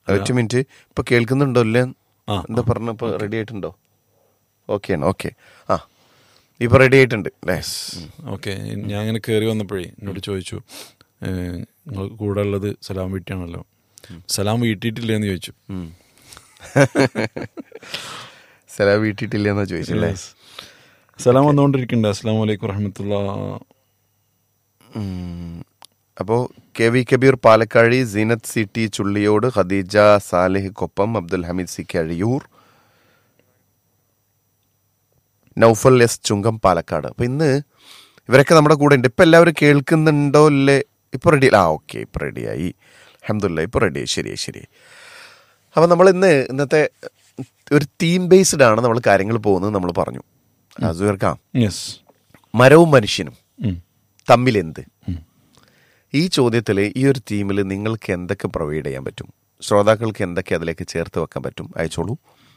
ഒറ്റ മിനിറ്റ് ഇപ്പൊ കേൾക്കുന്നുണ്ടോ ഇല്ലേ ആ, എന്താ പറഞ്ഞ ഇപ്പൊ റെഡി ആയിട്ടുണ്ടോ ഓക്കെ ആണ് ഓക്കെ ആ ഇപ്പൊ റെഡി ആയിട്ടുണ്ട് അല്ലേ ഓക്കെ ഞാൻ അങ്ങനെ കയറി വന്നപ്പോഴേ എന്നോട് ചോദിച്ചു ഏഹ്, നിങ്ങൾ കൂടെ ഉള്ളത് സലാം വീട്ടിയാണല്ലോ സലാം വീട്ടിയിട്ടില്ലേന്ന് ചോദിച്ചു സ്ഥല വീട്ടിട്ടില്ലെന്നാ ചോദിച്ചല്ലേ സലാം വന്നുകൊണ്ടിരിക്കുന്നുണ്ട് അസ്സാം വലൈക്കും വറഹമത്തുള്ള ഉം. അപ്പോ K V Kabeer Palakkazhi Seenath C T Chulliyode Khadeeja Salih Koppam Abdul Hameed C Kazhiyur Naufal S Chungam Palakkad അപ്പൊ ഇന്ന് ഇവരൊക്കെ നമ്മുടെ കൂടെ ഉണ്ട് ഇപ്പൊ എല്ലാവരും കേൾക്കുന്നുണ്ടോ അല്ലേ ഇപ്പൊ റെഡി ആ ഓക്കെ ഇപ്പൊ റെഡിയായി അഹമ്മദില്ല ഇപ്പൊ റെഡിയായി ശരിയായി ശരിയായി അപ്പൊ നമ്മൾ ഇന്ന് ഇന്നത്തെ ഒരു തീം ബേസ്ഡ് ആണ് നമ്മൾ കാര്യങ്ങൾ പോകുന്നത് നമ്മൾ പറഞ്ഞു അസുഖർക്കാം യെസ് മരവും മനുഷ്യനും തമ്മിലെന്ത് ഈ ചോദ്യത്തിൽ ഈ ഒരു തീമിൽ നിങ്ങൾക്ക് എന്തൊക്കെ പ്രൊവൈഡ് ചെയ്യാൻ പറ്റും ശ്രോതാക്കൾക്ക് എന്തൊക്കെ അതിലേക്ക് ചേർത്ത് വെക്കാൻ പറ്റും അയച്ചോളൂ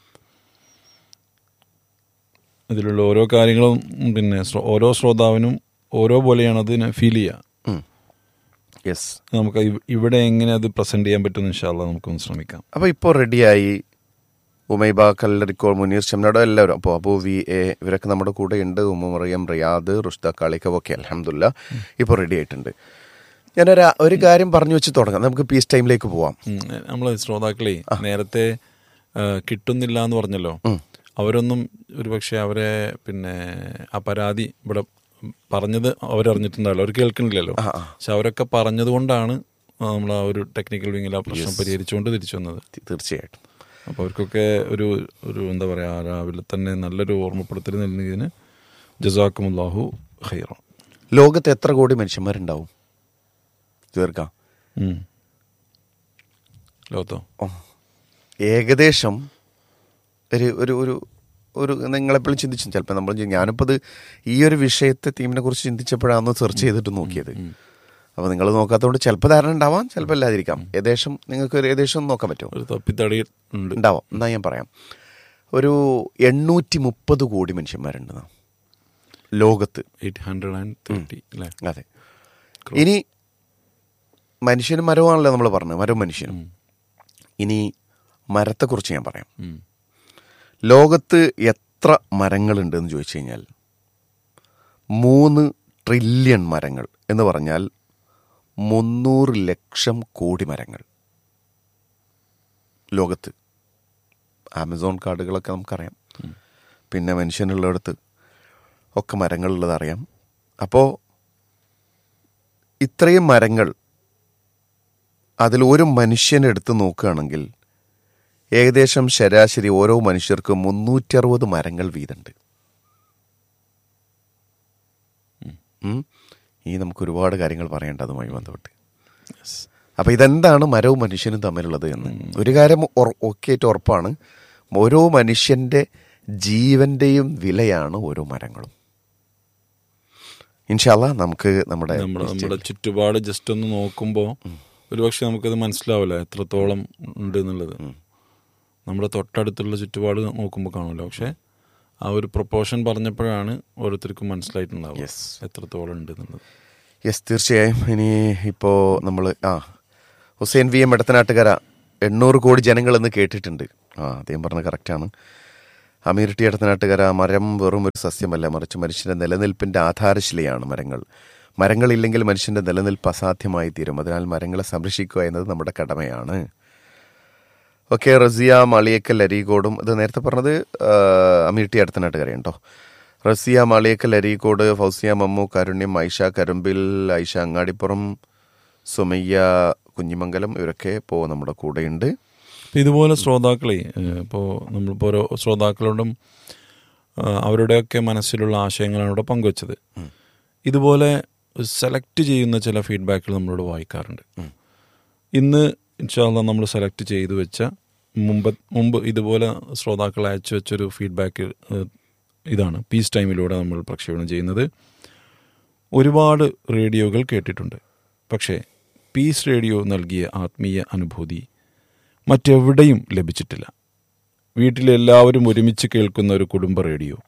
ഇതിലുള്ള ഓരോ കാര്യങ്ങളും ഉം, പിന്നെ ശ്രോ- ഓരോ ശ്രോതാവിനും ഓരോ പോലെയാണ് അതിനെ ഫീൽ ചെയ്യുക യെസ് നമുക്ക് ഇവ്- ഇവിടെ എങ്ങനെ അത് പ്രസന്റ് ചെയ്യാൻ പറ്റും ഇൻഷാല്ല നമുക്കൊന്ന് ശ്രമിക്കാം അപ്പോൾ ഇപ്പോൾ റെഡിയായി ഉമൈബ കല്ലറിക്കോൾ മുനീർ ഷംനാടോ എല്ലാവരും അപ്പോൾ അബു വി എ ഇവരൊക്കെ നമ്മുടെ കൂടെ ഉണ്ട് ഉമ്മ മറിയം റിയാദ് റുഷ്ത കാളിക്കവ് ഒക്കെ അലഹമുല്ല ഇപ്പോൾ റെഡി ആയിട്ടുണ്ട് ഞാനൊരു ഒരു കാര്യം പറഞ്ഞു വെച്ച് തുടങ്ങാം നമുക്ക് പീസ് ടൈമിലേക്ക് പോവാം നമ്മൾ ശ്രോതാക്കളെ നേരത്തെ ആ, കിട്ടുന്നില്ല എന്ന് പറഞ്ഞല്ലോ അവരൊന്നും ഒരുപക്ഷെ അവരെ പിന്നെ ആ പരാതി ഇവിടെ പറഞ്ഞത് അവരറിഞ്ഞിട്ടുണ്ടാവില്ല അവർ കേൾക്കണില്ലല്ലോ പക്ഷെ അവരൊക്കെ പറഞ്ഞത് കൊണ്ടാണ് നമ്മൾ ആ ഒരു ടെക്നിക്കൽ വിങ്ങിൽ ആ പ്രശ്നം പരിഹരിച്ചുകൊണ്ട് തിരിച്ചു വന്നത് തീ- തീർച്ചയായിട്ടും അപ്പോൾ അവർക്കൊക്കെ ഒരു ഒരു എന്താ പറയുക രാവിലെ തന്നെ നല്ലൊരു ഓർമ്മപ്പെടുത്തൽ നൽകിയതിന് ജസാക്കുമുല്ലാഹു ഖൈറ ലോകത്ത് എത്ര കോടി മനുഷ്യന്മാരുണ്ടാവും തീർക്കാം ലോകത്തോ ഓ. ഏകദേശം ഒരു ഒരു ഒരു ഒരു നിങ്ങളെപ്പോഴും ചിന്തിച്ചു ചിലപ്പോൾ നമ്മൾ ഞാനിപ്പോൾ ഇത് ഈ ഒരു വിഷയത്തെ തീമിനെ കുറിച്ച് ചിന്തിച്ചപ്പോഴാണ് സെർച്ച് ചെയ്തിട്ട് നോക്കിയത് അപ്പോൾ നിങ്ങൾ നോക്കാത്തതുകൊണ്ട് ചിലപ്പോൾ ധാരണ ഉണ്ടാവാം ചിലപ്പോൾ ഇല്ലാതിരിക്കാം ഏകദേശം നിങ്ങൾക്ക് ഒരു ഏകദേശം ഒന്ന് നോക്കാൻ പറ്റുമോ ഒരു തപ്പിത്തടി ഉണ്ട് ഉണ്ടാവാം എന്നാ ഞാൻ പറയാം ഒരു എണ്ണൂറ്റി മുപ്പത് കോടി മനുഷ്യന്മാരുണ്ട് നാം. ലോകത്ത് എയ്റ്റ് ഹൺഡ്രഡ് ആൻഡ് തേർട്ടി അല്ലേ അതെ ഇനി മനുഷ്യനും മരവുമാണല്ലോ നമ്മൾ പറഞ്ഞത് മരവും മനുഷ്യനും ഇനി മരത്തെക്കുറിച്ച് ഞാൻ പറയാം ഉം. ലോകത്ത് എത്ര മരങ്ങളുണ്ടെന്ന് ചോദിച്ചു കഴിഞ്ഞാൽ മൂന്ന് ട്രില്യൺ മരങ്ങൾ എന്ന് പറഞ്ഞാൽ മുന്നൂറ് ലക്ഷം കോടി മരങ്ങൾ ലോകത്ത് ആമസോൺ കാടുകളൊക്കെ നമുക്കറിയാം പിന്നെ മനുഷ്യനുള്ളിടത്ത് ഒക്കെ മരങ്ങളുള്ളത് അറിയാം അപ്പോൾ ഇത്രയും മരങ്ങൾ അതിൽ ഒരു മനുഷ്യനെടുത്ത് നോക്കുകയാണെങ്കിൽ ഏകദേശം ശരാശരി ഓരോ മനുഷ്യർക്ക് മുന്നൂറ്റി അറുപത് മരങ്ങൾ വീതമുണ്ട് ഉം. ഇനി നമുക്ക് ഒരുപാട് കാര്യങ്ങൾ പറയേണ്ട അതുമായി ബന്ധപ്പെട്ട് അപ്പൊ ഇതെന്താണ് മരവും മനുഷ്യനും തമ്മിലുള്ളത് എന്ന് ഒരു കാര്യം ഒക്കെ ആയിട്ട് ഉറപ്പാണ് ഓരോ മനുഷ്യന്റെ ജീവന്റെയും വിലയാണ് ഓരോ മരങ്ങളും ഇൻഷാല്ല നമുക്ക് നമ്മുടെ നമ്മുടെ നമ്മുടെ ചുറ്റുപാട് ജസ്റ്റ് ഒന്ന് നോക്കുമ്പോൾ ഒരുപക്ഷെ നമുക്കത് മനസ്സിലാവില്ല എത്രത്തോളം ഉണ്ട് എന്നുള്ളത് നമ്മുടെ തൊട്ടടുത്തുള്ള ചുറ്റുപാട് നോക്കുമ്പോൾ കാണുമല്ലോ പക്ഷെ ആ ഒരു പ്രൊപ്പോർഷൻ പറഞ്ഞപ്പോഴാണ് ഓരോരുത്തർക്കും മനസ്സിലായിട്ടുണ്ടാവുക Yes. എത്രത്തോളം ഉണ്ട് എന്നുള്ളത് യെസ് തീർച്ചയായും ഇനി ഇപ്പോൾ നമ്മൾ ആ ഹുസൈൻ വി എം എടത്തനാട്ടുകര എണ്ണൂറ് കോടി ജനങ്ങളെന്ന് കേട്ടിട്ടുണ്ട് ആ അദ്ദേഹം പറഞ്ഞ കറക്റ്റാണ് അമീർ ടി എടത്തനാട്ടുകര മരം വെറും ഒരു സസ്യമല്ല മറിച്ച് മനുഷ്യന്റെ നിലനിൽപ്പിന്റെ ആധാരശിലയാണ് മരങ്ങൾ മരങ്ങളില്ലെങ്കിൽ മനുഷ്യന്റെ നിലനിൽപ്പ് അസാധ്യമായി തീരും അതിനാൽ മരങ്ങളെ സംരക്ഷിക്കുക എന്നത് നമ്മുടെ കടമയാണ് ഓക്കെ റസിയ മാളിയേക്കൽ അരീകോടും ഇത് നേരത്തെ പറഞ്ഞത് ആ, അമീർ ടി അടുത്തനാട്ടുകരയുണ്ടോ റസിയ മാളിയേക്കൽ അരീകോട് ഫൗസിയ മമ്മു കാരുണ്യം ഐഷ കരുമ്പിൽ ഐഷ അങ്ങാടിപ്പുറം സുമയ്യ കുഞ്ഞിമംഗലം ഇവരൊക്കെ ഇപ്പോൾ നമ്മുടെ കൂടെയുണ്ട് അപ്പം ഇതുപോലെ ശ്രോതാക്കളെ ഇപ്പോൾ നമ്മളിപ്പോൾ ഓരോ ശ്രോതാക്കളോടും ആ, അവരുടെയൊക്കെ മനസ്സിലുള്ള ആശയങ്ങളാണ് ഇവിടെ പങ്കുവച്ചത് ഇതുപോലെ സെലക്ട് ചെയ്യുന്ന ചില ഫീഡ്ബാക്കുകൾ നമ്മളോട് വായിക്കാറുണ്ട് ഇന്ന് ഇൻഷാല്ല നമ്മൾ സെലക്ട് ചെയ്തു വെച്ച മുമ്പ് മുമ്പ് ഇതുപോലെ ശ്രോതാക്കൾ അയച്ചു വെച്ചൊരു ഫീഡ്ബാക്ക് ഇതാണ് പീസ് ടൈമിലൂടെ നമ്മൾ പ്രക്ഷേപണം ചെയ്യുന്നത് ഒരുപാട് റേഡിയോകൾ കേട്ടിട്ടുണ്ട് പക്ഷേ പീസ് റേഡിയോ നൽകിയ ആത്മീയ അനുഭൂതി മറ്റെവിടെയും ലഭിച്ചിട്ടില്ല വീട്ടിലെല്ലാവരും ഒരുമിച്ച് കേൾക്കുന്ന ഒരു കുടുംബ റേഡിയോ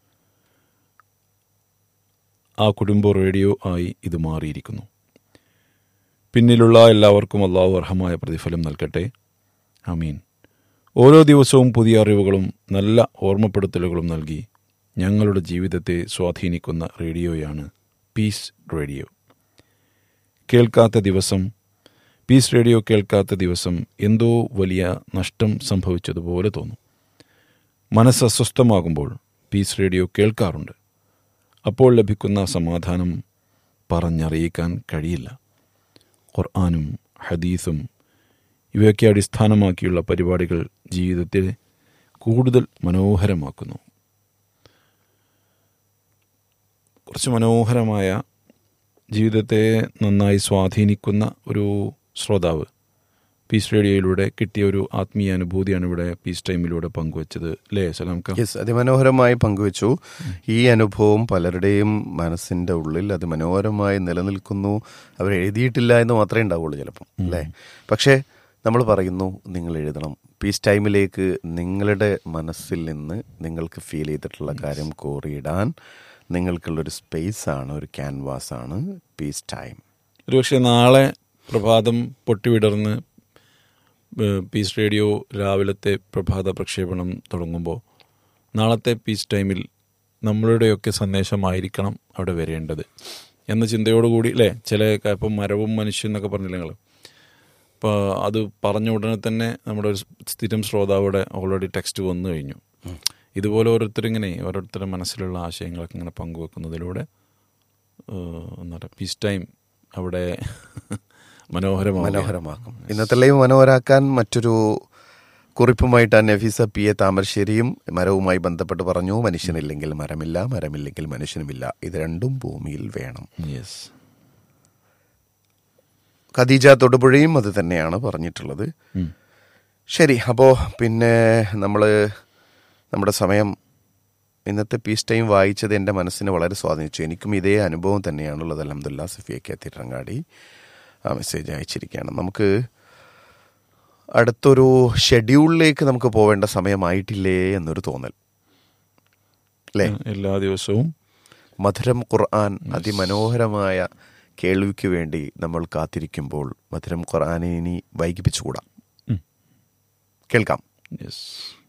ആ കുടുംബ റേഡിയോ ആയി ഇത് മാറിയിരിക്കുന്നു പിന്നിലുള്ള എല്ലാവർക്കും അള്ളാഹു അർഹമായ പ്രതിഫലം നൽകട്ടെ അമീൻ ഓരോ ദിവസവും പുതിയ അറിവുകളും നല്ല ഓർമ്മപ്പെടുത്തലുകളും നൽകി ഞങ്ങളുടെ ജീവിതത്തെ സ്വാധീനിക്കുന്ന റേഡിയോയാണ് പീസ് റേഡിയോ കേൾക്കാത്ത ദിവസം പീസ് റേഡിയോ കേൾക്കാത്ത ദിവസം എന്തോ വലിയ നഷ്ടം സംഭവിച്ചതുപോലെ തോന്നും മനസ്സ് അസ്വസ്ഥമാകുമ്പോൾ പീസ് റേഡിയോ കേൾക്കാറുണ്ട് അപ്പോൾ ലഭിക്കുന്ന സമാധാനം പറഞ്ഞറിയിക്കാൻ കഴിയില്ല ഖുർആാനും ഹദീസും ഇവയൊക്കെ അടിസ്ഥാനമാക്കിയുള്ള പരിപാടികൾ ജീവിതത്തെ കൂടുതൽ മനോഹരമാക്കുന്നു കുറച്ച് മനോഹരമായ ജീവിതത്തെ നന്നായി സ്വാധീനിക്കുന്ന ഒരു ശ്രോതാവ് പീസ് റേഡിയോയിലൂടെ കിട്ടിയ ഒരു ആത്മീയ അനുഭൂതിയാണ് ഇവിടെ പീസ് ടൈമിലൂടെ പങ്കുവച്ചത് അല്ലേ സലാംക്ക യെസ് അതിമനോഹരമായി പങ്കുവച്ചു ഈ അനുഭവം പലരുടെയും മനസ്സിന്റെ ഉള്ളിൽ അത് മനോഹരമായി നിലനിൽക്കുന്നു അവർ എഴുതിയിട്ടില്ല എന്ന് മാത്രമേ ഉണ്ടാവുള്ളൂ ചിലപ്പം അല്ലേ പക്ഷേ നമ്മൾ പറയുന്നു നിങ്ങൾ എഴുതണം പീസ് ടൈമിലേക്ക് നിങ്ങളുടെ മനസ്സിൽ നിന്ന് നിങ്ങൾക്ക് ഫീൽ ചെയ്തിട്ടുള്ള കാര്യം കോറിയിടാൻ നിങ്ങൾക്കുള്ളൊരു സ്പേസ് ആണ് ഒരു ക്യാൻവാസ് ആണ് പീസ് ടൈം ഒരുപക്ഷെ നാളെ പ്രഭാതം പൊട്ടിവിടർന്ന് ഏഹ്, പീസ് റേഡിയോ രാവിലത്തെ പ്രഭാത പ്രക്ഷേപണം തുടങ്ങുമ്പോൾ നാളത്തെ പീസ് ടൈമിൽ നമ്മളുടെയൊക്കെ സന്ദേശമായിരിക്കണം അവിടെ വരേണ്ടത് എന്ന ചിന്തയോടുകൂടി അല്ലേ ചില ക- ഇപ്പം മരവും മനുഷ്യൻ എന്നൊക്കെ പറഞ്ഞില്ല നിങ്ങൾ അപ്പോൾ അത് പറഞ്ഞ ഉടനെ തന്നെ നമ്മുടെ ഒരു സ്ഥിരം ശ്രോതാവിടെ ഓൾറെഡി ടെക്സ്റ്റ് വന്നു കഴിഞ്ഞു ഇതുപോലെ ഓരോരുത്തരിങ്ങനെ ഓരോരുത്തരുടെ മനസ്സിലുള്ള ആശയങ്ങളൊക്കെ ഇങ്ങനെ പങ്കുവെക്കുന്നതിലൂടെ ഏഹ്, എന്താ പറയുക പീസ് ടൈം അവിടെ മനോഹരമാവും മനോഹരമാക്കും ഇന്നത്തെ ലൈവ് മനോഹരാക്കാൻ മറ്റൊരു കുറിപ്പുമായിട്ട് നഫീസ പി എ താമരശ്ശേരിയും മരവുമായി ബന്ധപ്പെട്ട് പറഞ്ഞു മനുഷ്യനില്ലെങ്കിൽ മരമില്ല മരമില്ലെങ്കിൽ മനുഷ്യനുമില്ല ഇത് രണ്ടും ഭൂമിയിൽ വേണം യെസ് ഖദീജ തൊടുപുഴയും അത് തന്നെയാണ് പറഞ്ഞിട്ടുള്ളത് ശരി അപ്പോൾ പിന്നെ നമ്മൾ നമ്മുടെ സമയം ഇന്നത്തെ പീസ് ടൈം വായിച്ചത് എൻ്റെ മനസ്സിനെ വളരെ സ്വാധീനിച്ചു എനിക്കും ഇതേ അനുഭവം തന്നെയാണുള്ളത് അലഹമുല്ല സഫിയക്ക് തിരങ്ങാടി ആ മെസ്സേജ് അയച്ചിരിക്കുകയാണ് നമുക്ക് അടുത്തൊരു ഷെഡ്യൂളിലേക്ക് നമുക്ക് പോവേണ്ട സമയമായിട്ടില്ലേ എന്നൊരു തോന്നൽ അല്ലേ എല്ലാ ദിവസവും മധുരം ഖുർആൻ അതിമനോഹരമായ കേൾവിക്ക് വേണ്ടി നമ്മൾ കാത്തിരിക്കുമ്പോൾ മധുരം ഖുർആനെ ഇനി വൈകിപ്പിച്ചുകൂടാ ഉം. കേൾക്കാം യെസ്